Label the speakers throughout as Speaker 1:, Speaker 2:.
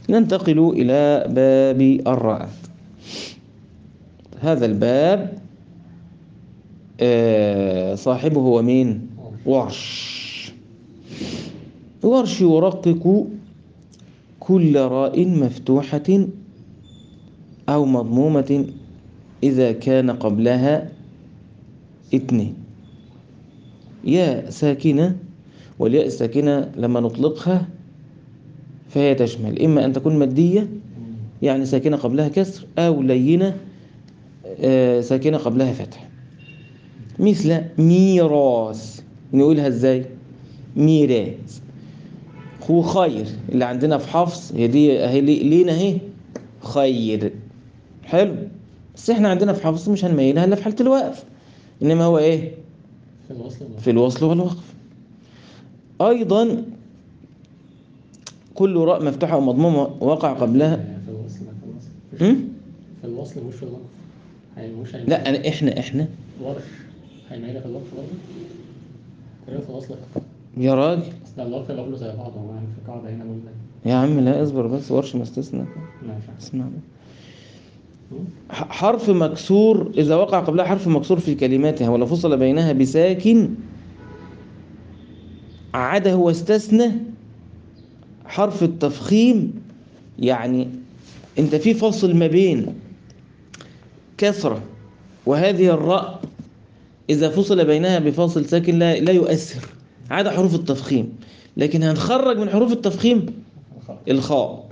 Speaker 1: ننتقل إلى باب الرأت هذا الباب آه، صاحبه هو مين ورش ورش يرقق كل راء مفتوحة أو مضمومة إذا كان قبلها اثنين ياء ساكنة والياء الساكنة لما نطلقها فهي تشمل إما أن تكون مادية يعني ساكنة قبلها كسر أو لينة آه، ساكنة قبلها فتح مثل ميراث نقولها ازاي ميراث هو خير اللي عندنا في حفص هي دي اهي لي- لينا اهي خير حلو بس احنا عندنا في حفص مش هنميلها الا في حالة الوقف انما هو ايه
Speaker 2: في الوصل والوصل.
Speaker 1: في الوصل والوقف ايضا كل راء مفتوحة او مضمومة وقع قبلها
Speaker 2: في الوصل في الوصل مش-
Speaker 1: هم؟
Speaker 2: في الوصل مش في الوقف يعني مش هيميل-
Speaker 1: لا أنا احنا احنا
Speaker 2: ورش هيميلها في الوقف برضه تقريبا في الوصل فقط.
Speaker 1: يا راجل
Speaker 2: بس ده الوقف اللي قبله زي بعض هو يعني في قاعدة هنا بقول لك
Speaker 1: يا عم لا اصبر بس ورش ما استثنى
Speaker 2: ماشي
Speaker 1: اسمع بس.
Speaker 2: هم؟
Speaker 1: ح- حرف مكسور إذا وقع قبلها حرف مكسور في كلماتها ولا فصل بينها بساكن عدا هو استثنى حرف التفخيم يعني انت في فصل ما بين كسرة وهذه الراء إذا فصل بينها بفاصل ساكن لا, لا يؤثر عدا حروف التفخيم لكن هنخرج من حروف التفخيم
Speaker 2: خلاص.
Speaker 1: الخاء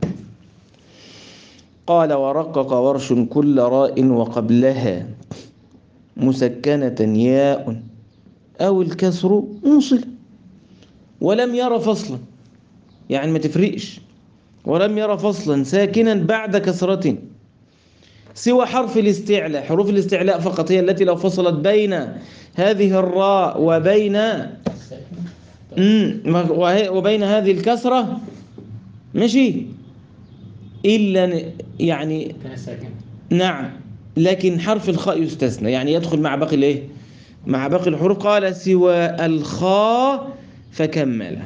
Speaker 1: قال ورقق ورش كل راء وقبلها مسكنة ياء أو الكسر موصل ولم ير فصلا يعني ما تفرقش ولم ير فصلا ساكنا بعد كسرة سوى حرف الاستعلاء حروف الاستعلاء فقط هي التي لو فصلت بين هذه الراء وبين
Speaker 2: الساكن
Speaker 1: مم، ما- وهي- وبين هذه الكسرة ماشي إلا ن- يعني
Speaker 2: كان الساكن
Speaker 1: نعم لكن حرف الخاء يستثنى يعني يدخل مع باقي الايه مع باقي الحروف قال سوى الخاء فكمل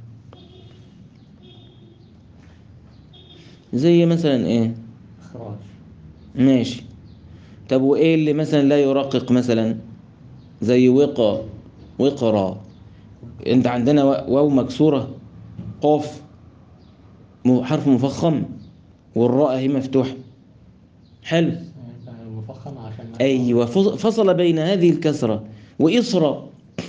Speaker 1: زي مثلا ايه
Speaker 2: إخراج
Speaker 1: ماشي طب وايه اللي مثلا لا يرقق مثلا زي وقى وقرا انت عندنا و- واو مكسوره قاف م- حرف مفخم والراء هي مفتوحه حلو
Speaker 2: يبقى مفخم عشان
Speaker 1: أيوة فص- فصل بين هذه الكسرة وإصرة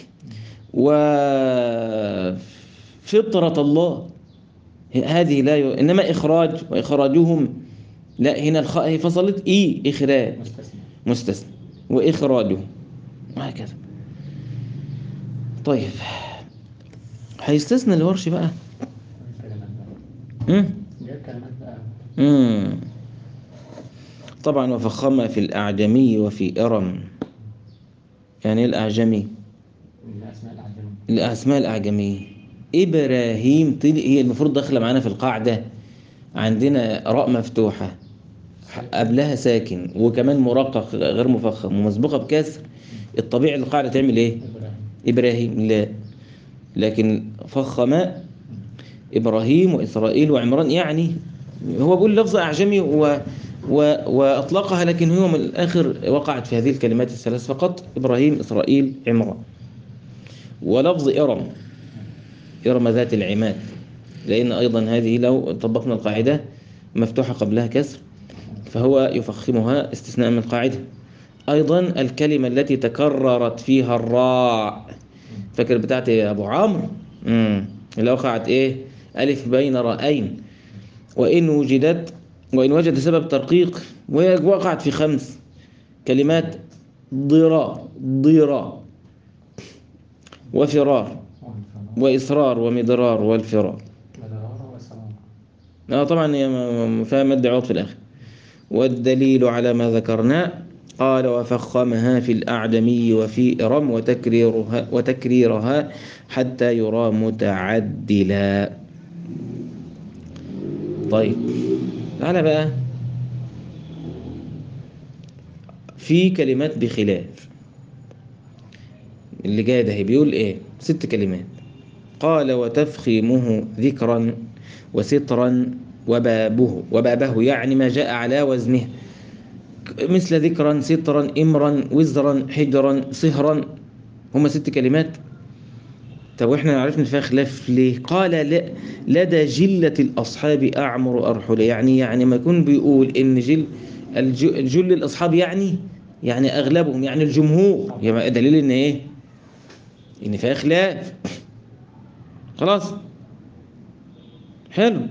Speaker 1: وفطرة الله هذه لا ي... إنما إخراج وإخراجهم لا هنا الخاء هي فصلت إي إخراج
Speaker 2: مستثنى
Speaker 1: مستثنى وإخراجهم وهكذا طيب هيستثنى الورش بقى
Speaker 2: الكلمات بقى
Speaker 1: مم؟
Speaker 2: جايب كلمات بقى
Speaker 1: مم. طبعا وفخم في الأعجمي وفي إرم يعني إيه الأعجمي
Speaker 2: من أسماء العجم
Speaker 1: الأسماء الأعجمية إبراهيم طلع هي المفروض داخلة معانا في القاعدة عندنا راء مفتوحة ح- قبلها ساكن وكمان مرقق غير مفخم ومسبوقة بكسر الطبيعي القاعدة تعمل إيه؟
Speaker 2: إبراهيم
Speaker 1: إبراهيم لا لكن فخم إبراهيم وإسرائيل وعمران يعني هو بيقول لفظ أعجمي و و وأطلقها لكن هو من الآخر وقعت في هذه الكلمات الثلاث فقط إبراهيم إسرائيل عمران ولفظ إرم إرم ذات العماد لأن أيضا هذه لو طبقنا القاعدة مفتوحة قبلها كسر فهو يفخمها استثناء من القاعدة أيضا الكلمة التي تكررت فيها الراء فاكر بتاعت يا أبو عمرو امم اللي وقعت إيه ألف بين رأين وإن وجدت وإن وجد سبب ترقيق وهي وقعت في خمس كلمات ضرار ضرار وفرار وإصرار ومضرار والفرار
Speaker 2: مدرارة والسلام
Speaker 1: اه طبعا هي م- م- فيها مد عوض في الاخر والدليل على ما ذكرناه قال وفخمها في الأعجمي وفي إرم وتكريرها, وتكريرها حتى يرى متعدلا طيب تعالى بقى في كلمات بخلاف اللي جاي ده بيقول ايه ست كلمات قال وتفخيمه ذكرا وسترا وبابه وبابه يعني ما جاء على وزنه مثل ذكرا سترا إمرا وزرا حجرا صهرا هما ست كلمات طب واحنا عرفنا فيها خلاف ليه قال لا لدى جلة الأصحاب أعمر أرحل يعني يعني ما يكون بيقول إن جل الج- جل الأصحاب يعني يعني أغلبهم يعني الجمهور يبقى دليل إن إيه إن فيها خلاف خلاص حلو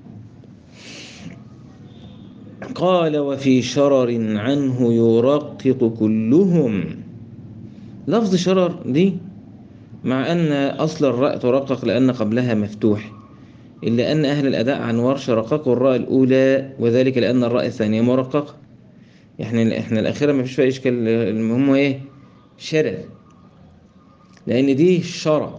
Speaker 1: قال وفي شرر عنه يرقق كلهم لفظ شرر دي مع أن أصل الراء ترقق لأن قبلها مفتوح إلا أن أهل الأداء عن ورش رققوا الراء الأولى وذلك لأن الراء الثانية مرققة إحنا إحنا الأخيرة ما فيش فيها إشكال المهم إيه شرر لأن دي شرع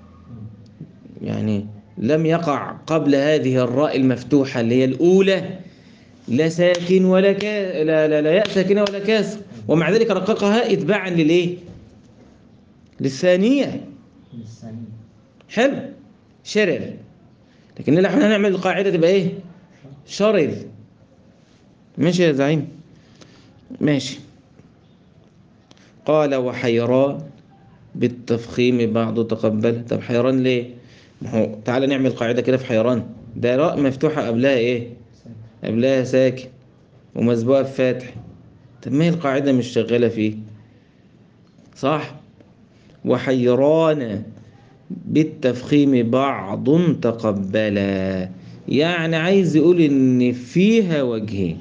Speaker 1: يعني لم يقع قبل هذه الراء المفتوحة اللي هي الأولى لا ساكن ولا كا... لا, لا, لا ياء ساكنة ولا كاسر ومع ذلك رققها اتباعا للإيه؟ للثانية
Speaker 2: الثانية
Speaker 1: حلو شرر لكن لا احنا هنعمل القاعدة تبقى ايه شرر ماشي يا زعيم ماشي قال وحيران بالتفخيم بعض تقبل طب حيران ليه ما هو تعالى نعمل قاعدة كده في حيران ده راء مفتوحة قبلها ايه قبلها ساكن ومسبوقة بفاتح طب ما هي القاعدة مش شغالة فيه صح وحيران بالتفخيم بعض تقبلا يعني عايز يقول ان فيها وجهين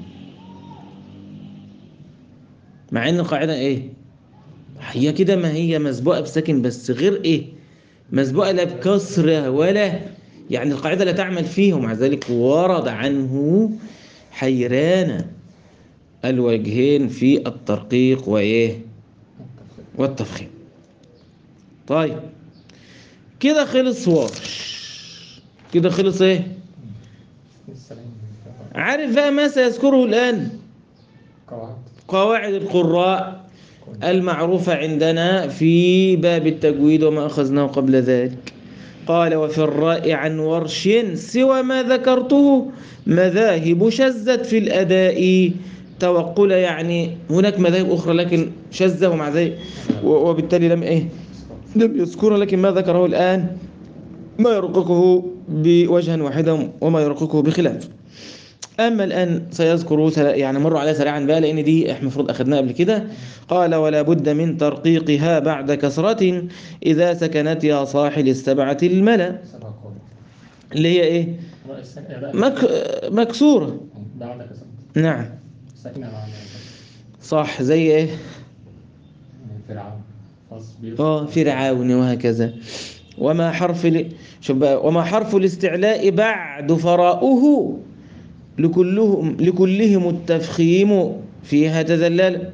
Speaker 1: مع ان القاعدة ايه هي كده ما هي مسبوقة بساكن بس غير ايه مسبوقة لا بكسر ولا يعني القاعدة لا تعمل فيه ومع ذلك ورد عنه حيران الوجهين في الترقيق وايه والتفخيم طيب كده خلص ورش كده خلص ايه
Speaker 2: السلام
Speaker 1: عارف بقى ما سيذكره الآن
Speaker 2: قواعد
Speaker 1: قواعد القراء المعروفة عندنا في باب التجويد وما أخذناه قبل ذلك قال وفي الراء عن ورش سوى ما ذكرته مذاهب شذت في الأداء توقل يعني هناك مذاهب أخرى لكن شذة ومع ذلك و- وبالتالي لم إيه لم يذكرها لكن ما ذكره الآن ما يرققه بوجه واحدا وما يرققه بخلاف أما الآن سيذكر سلا- يعني مر عليها سريعا بقى لأن دي احنا المفروض أخذناها قبل كده قال ولا بد من ترقيقها بعد كسرة إذا سكنت يا صاحل السبعة الملا
Speaker 2: سبع قواعد
Speaker 1: اللي هي إيه
Speaker 2: الراء الساكنة الراء
Speaker 1: مك... مكسورة
Speaker 2: بعد كسر
Speaker 1: نعم
Speaker 2: ساكنة مع
Speaker 1: صح زي إيه
Speaker 2: فرعون فاصبر
Speaker 1: اه فرعون وهكذا وما حرف ل... شوف بقى وما حرف الاستعلاء بعد فراؤه لكلهم لكلهم التفخيم فيها تذلل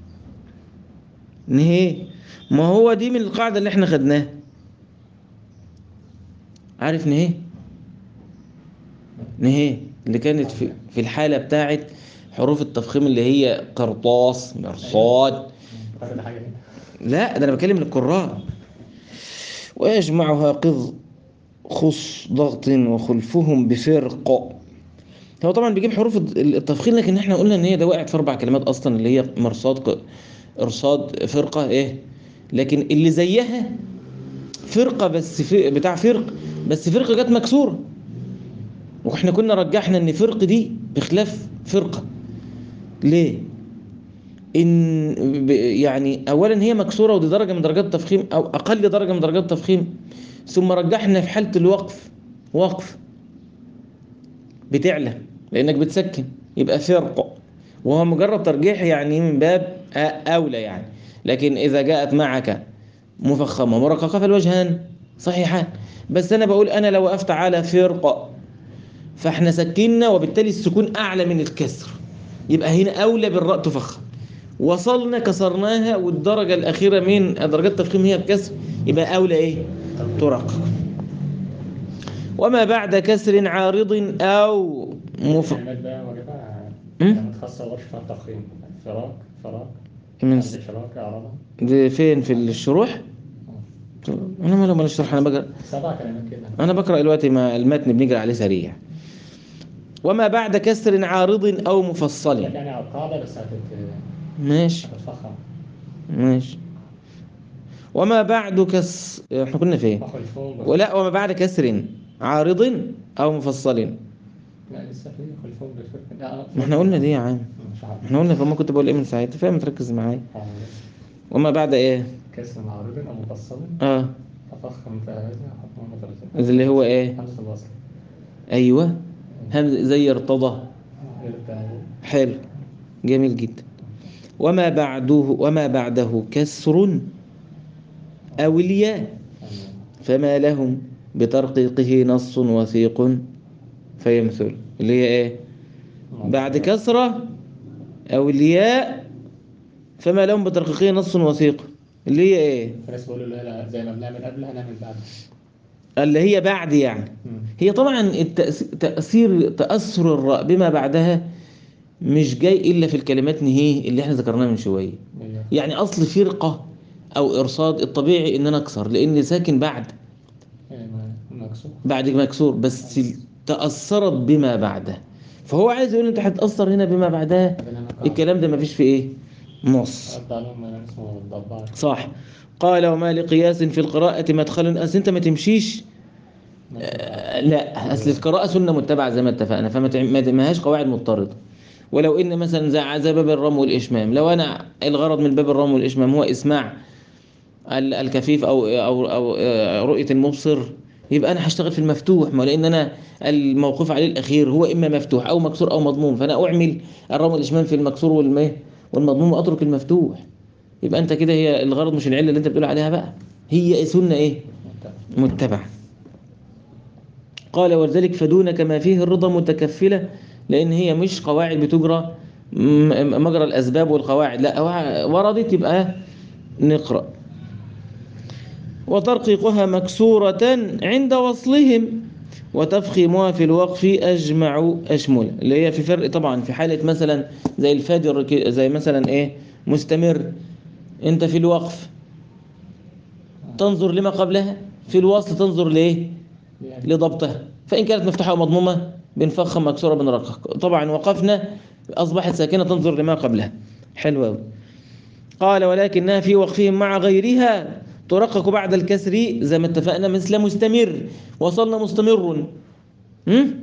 Speaker 1: نهي ما هو دي من القاعدة اللي احنا خدناها عارف نهي نهي اللي كانت في, في الحالة بتاعت حروف التفخيم اللي هي قرطاس مرصاد
Speaker 2: فاكر حاجة هنا
Speaker 1: لا ده انا بكلم القراء ويجمعها قض خص ضغط وخلفهم بفرق هو طبعا بيجيب حروف التفخيم لكن احنا قلنا ان هي ده وقعت في اربع كلمات اصلا اللي هي مرصاد ق- ارصاد فرقه ايه لكن اللي زيها فرقه بس في بتاع فرق بس فرقه جت مكسوره واحنا كنا رجحنا ان فرق دي بخلاف فرقه ليه ان ب- يعني اولا هي مكسوره ودي درجه من درجات التفخيم او اقل درجه من درجات التفخيم ثم رجحنا في حاله الوقف وقف بتعلى لانك بتسكن يبقى فرق وهو مجرد ترجيح يعني من باب أ- اولى يعني لكن اذا جاءت معك مفخمه مرققه فالوجهان صحيحان بس انا بقول انا لو وقفت على فرقه فاحنا سكننا وبالتالي السكون اعلى من الكسر يبقى هنا اولى بالراء تفخم وصلنا كسرناها والدرجه الاخيره من درجات التفخيم هي الكسر يبقى اولى ايه ترقق وما بعد كسر عارض او مف...
Speaker 2: كلمات بقى وجبها
Speaker 1: أم؟
Speaker 2: لما تخصص ورش فيها التفخيم فراق فراق
Speaker 1: من
Speaker 2: عند شراك إعرابها
Speaker 1: دي فين في الشروح انا ما ماليش شرح انا بقرا
Speaker 2: سبع كلمات كده
Speaker 1: انا بقرا دلوقتي ما المتن بنقرا عليه سريع وما بعد كسر عارض أو مفصل
Speaker 2: يعني على القاعدة بس هتت
Speaker 1: ماشي
Speaker 2: هتتفخم
Speaker 1: ماشي وما بعد كس احنا كنا فين
Speaker 2: فخر الفوم بس.
Speaker 1: ولا وما بعد كسر عارض أو مفصل
Speaker 2: لا لسه في خلفهم بالفرق لا
Speaker 1: ما احنا قلنا دي يا عم
Speaker 2: مش عارف
Speaker 1: احنا قلنا فما كنت بقول ايه من ساعتها فاهم تركز معايا
Speaker 2: آه.
Speaker 1: وما بعد ايه
Speaker 2: كسر معروض أو مفصل
Speaker 1: اه
Speaker 2: تفخم ثلاثة حكم مثلاثة
Speaker 1: اللي هو ايه
Speaker 2: خمسة الوصل
Speaker 1: ايوه همز زي ارتضى
Speaker 2: يبقى
Speaker 1: حلو جميل جدا وما بعده وما بعده كسر أو الياء فما لهم بترقيقه نص وثيق فيمثل اللي هي ايه بعد كسرة أو الياء فما لهم بترقيقه نص وثيق اللي هي ايه
Speaker 2: فالناس بيقولوا لا لا زي ما بنعمل قبلها نعمل بعدها
Speaker 1: اللي هي بعد يعني هي طبعا التأس- تأثير تأثر الراء بما بعدها مش جاي إلا في الكلمات نهيه اللي احنا ذكرناها من شوية يعني أصل فرقة أو إرصاد الطبيعي إن أنا أكسر لأن ساكن بعد
Speaker 2: مكسور
Speaker 1: بعد مكسور بس تأثرت بما بعده فهو عايز يقول أنت هتأثر هنا بما بعدها الكلام ده مفيش فيه إيه نص
Speaker 2: أبدأ لهم اسمه الضباع
Speaker 1: صح قال وما لقياس في القراءة مدخل أصل أنت ما تمشيش آه، لا أصل القراءة سنة متبعة زي ما اتفقنا فما تعم- ما ما هاش قواعد مضطردة ولو إن مثلا زي زي باب الرم والإشمام لو أنا الغرض من باب الرم والإشمام هو إسماع ال- الكفيف أو أو أو آه، رؤية المبصر يبقى أنا هشتغل في المفتوح ما لأن أنا الموقوف عليه الأخير هو إما مفتوح أو مكسور أو مضموم فأنا أعمل الرم والإشمام في المكسور والمه والمضموم وأترك المفتوح يبقى أنت كده هي الغرض مش العلة اللي أنت بتقول عليها بقى هي سنة إيه متبع قال ولذلك فدون كما فيه الرضا متكفلة لأن هي مش قواعد بتجرى م- مجرى الأسباب والقواعد لا وع- وردت يبقى نقرأ وترقيقها مكسورة عند وصلهم وتفخيمها في الوقف أجمع أشمل اللي هي في فرق طبعا في حالة مثلا زي الفاجر كي- زي مثلا إيه مستمر أنت في الوقف تنظر لما قبلها في الوصل تنظر ليه لضبطها فإن كانت مفتوحة أو مضمومة بنفخم مكسورة بنرقق طبعا وقفنا أصبحت ساكنة تنظر لما قبلها حلوة أوي. قال ولكنها في وقفهم مع غيرها ترقق بعد الكسر زي ما اتفقنا مثل مستمر وصلنا مستمر هم؟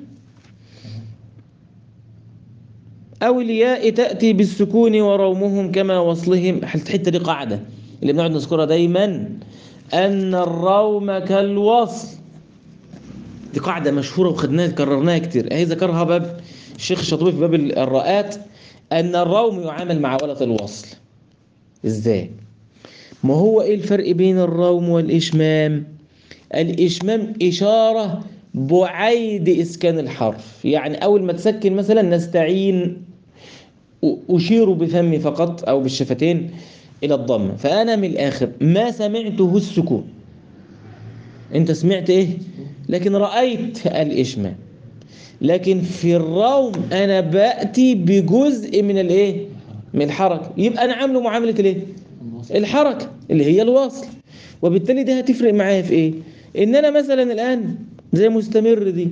Speaker 1: أو الياء تأتي بالسكون ورومهم كما وصلهم الحتة دي قاعدة اللي بنقعد نذكرها دايما أن الروم كالوصل دي قاعدة مشهورة وخدناها كررناها كتير اهي ذكرها باب الشيخ الشاطبي في باب الراءات أن الروم يعامل مع ولة الوصل ازاي ما هو ايه الفرق بين الروم والإشمام الإشمام إشارة بعيد إسكان الحرف يعني أول ما تسكن مثلا نستعين أ- أشير بفمي فقط أو بالشفتين إلى الضم فأنا من الآخر ما سمعته السكون أنت سمعت إيه لكن رأيت الإشمام لكن في الروم أنا بأتي بجزء من الإيه من الحركة يبقى أنا عامله معاملة الإيه الحركة اللي هي الوصل وبالتالي ده هتفرق معايا في ايه ان انا مثلا الان زي مستمر دي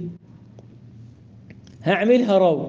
Speaker 1: هعملها رو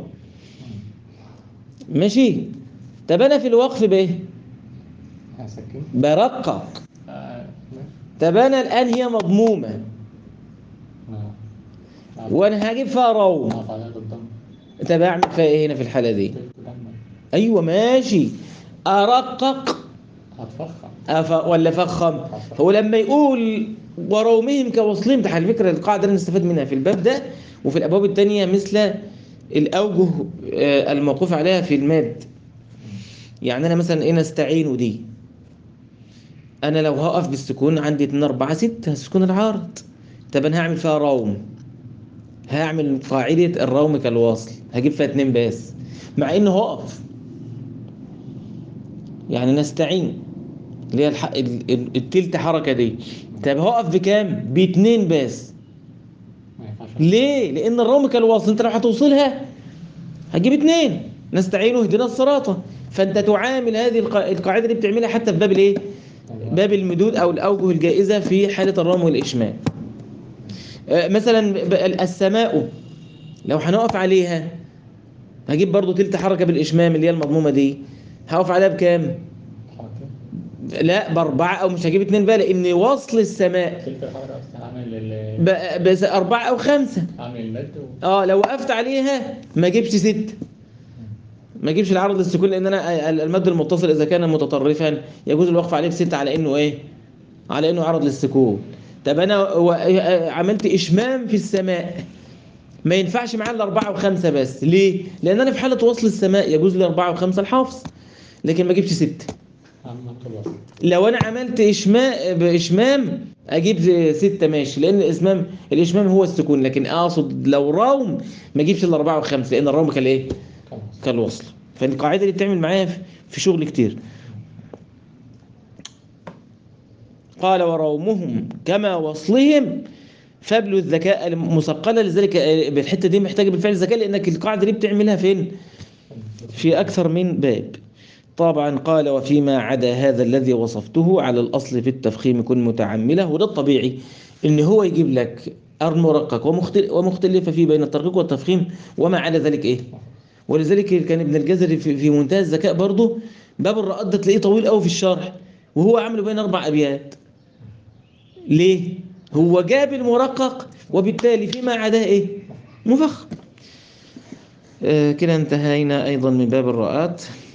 Speaker 1: ماشي طب انا في الوقف بايه
Speaker 2: هسكن
Speaker 1: برقق
Speaker 2: آه، ماشي.
Speaker 1: طب انا الان هي مضمومة
Speaker 2: نعم. نعم.
Speaker 1: وانا هجيب فيها رو
Speaker 2: نقف عليها بالضم
Speaker 1: طب اعمل فيها ايه هنا في الحالة دي
Speaker 2: تلك دم
Speaker 1: ايوه ماشي ارقق
Speaker 2: هتفخم
Speaker 1: أف... ولا فخم هو لما يقول ورومهم كوصلهم ده على فكره القاعده اللي نستفاد منها في الباب ده وفي الابواب الثانيه مثل الاوجه آه، الموقوف عليها في الماد يعني انا مثلا ايه نستعين دي انا لو هقف بالسكون عندي 2 4 6 السكون العارض طب انا هعمل فيها روم هعمل قاعده الروم كالواصل هجيب فيها اتنين بس مع انه هقف يعني نستعين اللي هي الح... ال- ال- التلت حركة دي طب هقف بكام؟ باتنين بس
Speaker 2: ما ينفعش
Speaker 1: ليه؟ لأن الروم كالواصل أنت لو هتوصلها هتجيب اتنين نستعين اهدنا الصراط فأنت تعامل هذه الق... القاعدة دي بتعملها حتى في باب الإيه؟ باب المدود أو الأوجه الجائزة في حالة الرم والإشمام آه، مثلا ب- ب- السماء لو هنقف عليها هجيب برضو تلت حركة بالإشمام اللي هي المضمومة دي هقف عليها بكام؟
Speaker 2: حركة
Speaker 1: لا بأربعة أو مش هجيب اتنين بقى لأن وصل السماء
Speaker 2: تلك الحركة أصلا هعمل ال
Speaker 1: ب- بس أربعة أو خمسة
Speaker 2: هعمل المد و...
Speaker 1: اه لو وقفت عليها ما اجيبش ست ما اجيبش العرض للسكون لان انا المد المتصل اذا كان متطرفا يجوز الوقف عليه بستة على انه ايه على انه عرض للسكون طب انا و- عملت اشمام في السماء ما ينفعش معاه الا اربعه وخمسه بس ليه لان انا في حاله وصل السماء يجوز لي اربعه وخمسه الحافظ لكن ما اجيبش سته
Speaker 2: هعمل نقطة الوصل
Speaker 1: لو انا عملت اشمام باشمام اجيب ستة ماشي لان الاسمام الاشمام هو السكون لكن اقصد لو روم ما اجيبش الا اربعة وخمسة لان الروم كالايه
Speaker 2: خلاص
Speaker 1: كالوصل فالقاعدة دي بتعمل معايا في- في شغل كتير قال ورومهم كما وصلهم فابلوا الذكاء مثقلة لذلك آه، بالحتة دي محتاجة بالفعل الذكاء لأنك القاعدة دي بتعملها فين؟ في أكثر من باب طبعا قال وفيما عدا هذا الذي وصفته على الأصل في التفخيم كن متعملة وده الطبيعي إن هو يجيب لك المرقق ومختل- ومختلفة فيه بين الترقيق والتفخيم وما عدا ذلك إيه ولذلك كان ابن الجزري في, في منتهى الذكاء برضه باب الرقاد ده تلاقيه طويل قوي في الشرح وهو عامله بين أربع أبيات ليه؟ هو جاب المرقق وبالتالي فيما عداه إيه؟ مفخم آه كده انتهينا أيضا من باب الرؤات